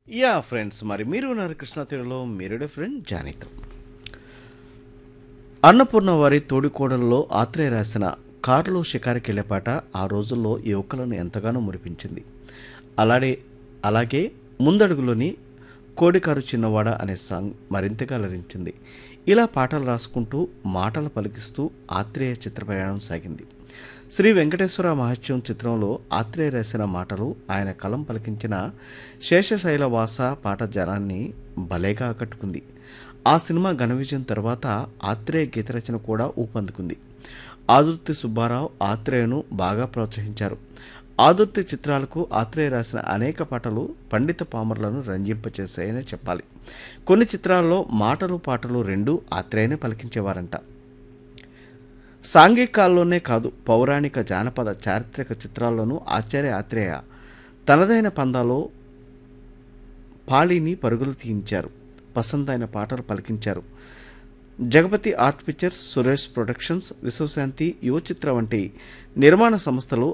yeah friends మరి మీరు ఉన్నారు కృష్ణా తీరులో మీరుడే ఫ్రెండ్ జానీతో అన్నపూర్ణ వారి తోడికోడల్లో ఆత్రేయ రాసిన కారులో షికారుకి వెళ్ళే పాట ఆ రోజుల్లో యువకులను ఎంతగానో మురిపించింది అలాగే అలాగే ముందడుగులోని కోడికారు చిన్నవాడ అనే సాంగ్ మరింతగా అలరించింది ఇలా పాటలు రాసుకుంటూ మాటలు పలికిస్తూ ఆత్రేయ చిత్ర ప్రయాణం సాగింది శ్రీ వెంకటేశ్వర మహత్యం చిత్రంలో ఆత్రేయ రాసిన మాటలు ఆయన కలం పలికించిన శేషశైల వాస పాట జనాన్ని భలేగా ఆకట్టుకుంది ఆ సినిమా ఘన విజయం తర్వాత ఆత్రేయ గీత రచన కూడా ఊపందుకుంది ఆదుర్తి సుబ్బారావు ఆత్రేయను బాగా ప్రోత్సహించారు ఆదుర్తి చిత్రాలకు ఆత్రేయ రాసిన అనేక పాటలు పండిత పామరులను రంజింపచేశాయనే చెప్పాలి కొన్ని చిత్రాల్లో మాటలు పాటలు రెండూ ఆత్రేయనే పలికించేవారంట సాంఘికాల్లోనే కాదు పౌరాణిక జానపద చారిత్రక చిత్రాల్లోనూ ఆచార్య ఆత్రేయ తనదైన పందాలో పాళీని పరుగులు తీయించారు పసందైన పాటలు పలికించారు Jagapathi art pictures Suresh productions Vishwashanti Yuva చిత్ర వంటి నిర్మాణ సంస్థలు